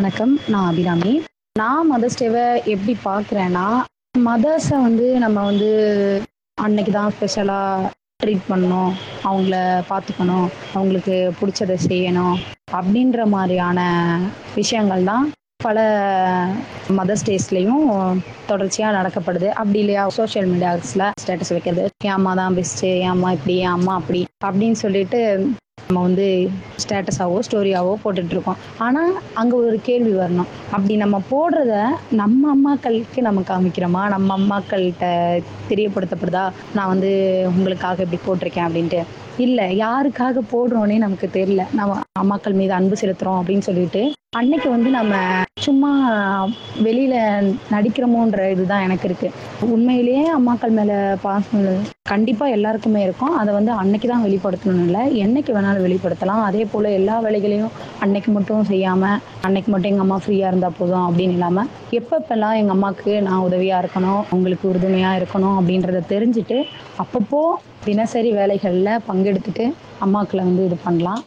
வணக்கம் நான் அபிராமி நான் மதர்ஸ் டேவை எப்படி பார்க்குறேன்னா மதர்ஸை வந்து நம்ம வந்து அன்னைக்கு தான் ஸ்பெஷலாக ட்ரீட் பண்ணணும் அவங்கள பார்த்துக்கணும் அவங்களுக்கு பிடிச்சதை செய்யணும் அப்படின்ற மாதிரியான விஷயங்கள் தான் பல மதர்ஸ் டேஸ்லேயும் தொடர்ச்சியாக நடக்கப்படுது அப்படி இல்லையா சோஷியல் மீடியாஸில் ஸ்டேட்டஸ் வைக்கிறது என் அம்மா தான் பெஸ்ட்டு என் அம்மா இப்படி என் அம்மா அப்படி அப்படின்னு சொல்லிட்டு நம்ம வந்து ஸ்டேட்டஸாவோ ஸ்டோரியாவோ போட்டுட்டு இருக்கோம் ஆனால் அங்கே ஒரு கேள்வி வரணும் அப்படி நம்ம போடுறத நம்ம அம்மாக்களுக்கு நம்ம காமிக்கிறோமா நம்ம அம்மாக்கள்கிட்ட தெரியப்படுத்தப்படுதா நான் வந்து உங்களுக்காக இப்படி போட்டிருக்கேன் அப்படின்ட்டு இல்லை யாருக்காக போடுறோன்னே நமக்கு தெரியல நம்ம அம்மாக்கள் மீது அன்பு செலுத்துகிறோம் அப்படின்னு சொல்லிட்டு அன்னைக்கு வந்து நம்ம சும்மா வெளியில நடிக்கிறோமோன்ற இதுதான் எனக்கு இருக்கு உண்மையிலேயே அம்மாக்கள் மேல பாசம் கண்டிப்பா எல்லாருக்குமே இருக்கும் அதை வந்து அன்னைக்கு தான் வெளிப்படுத்தணும் இல்லை என்னைக்கு வேணாலும் வெளிப்படுத்தலாம் அதே போல எல்லா வேலைகளையும் அன்னைக்கு மட்டும் செய்யாம அன்னைக்கு மட்டும் எங்க அம்மா ஃப்ரீயா இருந்தா போதும் அப்படின்னு இல்லாம எப்பப்பெல்லாம் எங்க அம்மாவுக்கு நான் உதவியா இருக்கணும் அவங்களுக்கு உறுதுணையா இருக்கணும் அப்படின்றத தெரிஞ்சுட்டு அப்பப்போ தினசரி வேலைகள்ல பங்கெடுத்துட்டு அம்மாக்களை வந்து இது பண்ணலாம்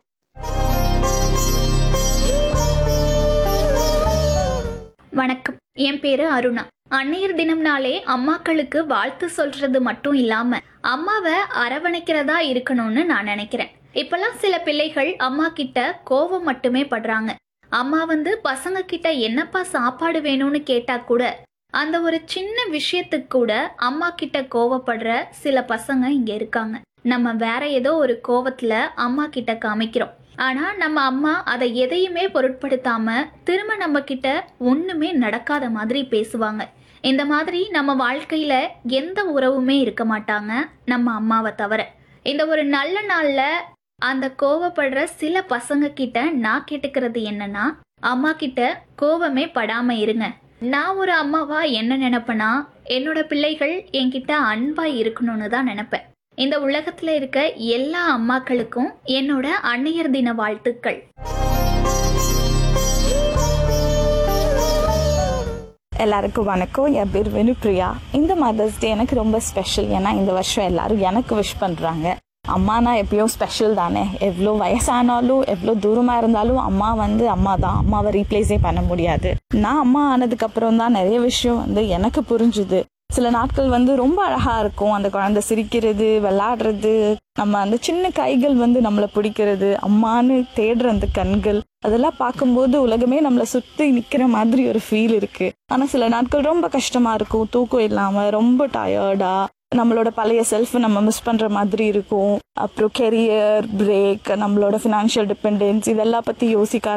வணக்கம் என் பேரு அருணா அன்னையர் தினம்னாலே அம்மாக்களுக்கு வாழ்த்து சொல்றது மட்டும் இல்லாம அம்மாவை அரவணைக்கிறதா இருக்கணும்னு நான் நினைக்கிறேன் இப்பெல்லாம் சில பிள்ளைகள் அம்மா கிட்ட கோவம் மட்டுமே படுறாங்க அம்மா வந்து பசங்க கிட்ட என்னப்பா சாப்பாடு வேணும்னு கேட்டா கூட அந்த ஒரு சின்ன விஷயத்துக்கு கூட அம்மா கிட்ட கோவப்படுற சில பசங்க இங்க இருக்காங்க நம்ம வேற ஏதோ ஒரு கோவத்துல அம்மா கிட்ட காமிக்கிறோம் ஆனா நம்ம அம்மா அதை எதையுமே பொருட்படுத்தாம திரும்ப நம்ம கிட்ட ஒண்ணுமே நடக்காத மாதிரி பேசுவாங்க இந்த மாதிரி நம்ம வாழ்க்கையில எந்த உறவுமே இருக்க மாட்டாங்க நம்ம அம்மாவை தவிர இந்த ஒரு நல்ல நாள்ல அந்த கோவப்படுற சில பசங்க கிட்ட நான் கேட்டுக்கிறது என்னன்னா அம்மா கிட்ட கோவமே படாம இருங்க நான் ஒரு அம்மாவா என்ன நினைப்பேனா என்னோட பிள்ளைகள் என்கிட்ட அன்பா இருக்கணும்னு தான் நினைப்பேன் இந்த உலகத்துல இருக்க எல்லா அம்மாக்களுக்கும் என்னோட அன்னையர் தின வாழ்த்துக்கள் எல்லாருக்கும் வணக்கம் என் பேர் வெனுப்ரியா இந்த மதர்ஸ் டே எனக்கு ரொம்ப ஸ்பெஷல் ஏன்னா இந்த வருஷம் எல்லாரும் எனக்கு விஷ் பண்ணுறாங்க அம்மானா எப்பயும் ஸ்பெஷல் தானே எவ்வளோ வயசானாலும் எவ்வளோ தூரமாக இருந்தாலும் அம்மா வந்து அம்மா தான் அம்மாவை ரீப்ளேஸே பண்ண முடியாது நான் அம்மா ஆனதுக்கப்புறம் தான் நிறைய விஷயம் வந்து எனக்கு புரிஞ்சுது சில நாட்கள் வந்து ரொம்ப அழகா இருக்கும் அந்த குழந்தை சிரிக்கிறது விளையாடுறது நம்ம அந்த சின்ன கைகள் வந்து நம்மளை பிடிக்கிறது அம்மான்னு தேடுற அந்த கண்கள் அதெல்லாம் பார்க்கும்போது உலகமே நம்மளை சுத்தி நிக்கிற மாதிரி ஒரு ஃபீல் இருக்கு ஆனா சில நாட்கள் ரொம்ப கஷ்டமா இருக்கும் தூக்கம் இல்லாம ரொம்ப டயர்டா நம்மளோட பழைய செல்ஃப் நம்ம மிஸ் பண்ற மாதிரி இருக்கும் அப்புறம் கெரியர் பிரேக் நம்மளோட ஃபினான்ஷியல் டிபெண்டன்ஸ் இதெல்லாம் பத்தி யோசிக்க